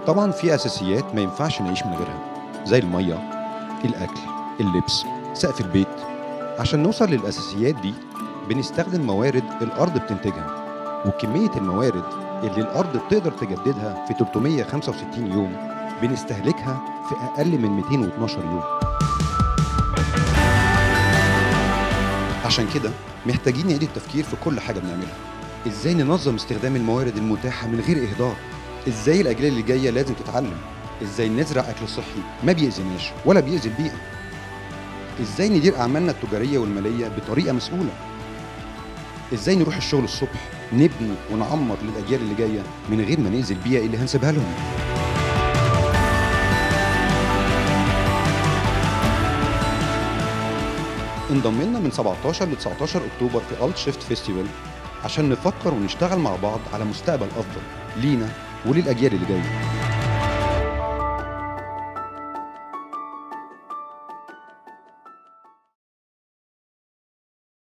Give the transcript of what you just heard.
طبعا في أساسيات ما ينفعش نعيش من غيرها زي المية الأكل اللبس سقف البيت عشان نوصل للأساسيات دي بنستخدم موارد الأرض بتنتجها وكمية الموارد اللي الأرض بتقدر تجددها في 365 يوم بنستهلكها في أقل من 212 يوم عشان كده محتاجين نعيد التفكير في كل حاجة بنعملها ازاي ننظم استخدام الموارد المتاحة من غير إهدار ازاي الأجيال اللي جاية لازم تتعلم ازاي نزرع أكل صحي ما بيأذيناش ولا بيأذي البيئة ازاي ندير أعمالنا التجارية والمالية بطريقة مسؤولة ازاي نروح الشغل الصبح نبني ونعمر للأجيال اللي جاية من غير ما نأذي البيئة اللي هنسيبها لهم انضم لنا من 17 ل 19 اكتوبر في الت شيفت فيستيفال عشان نفكر ونشتغل مع بعض على مستقبل افضل لينا وللاجيال اللي جايه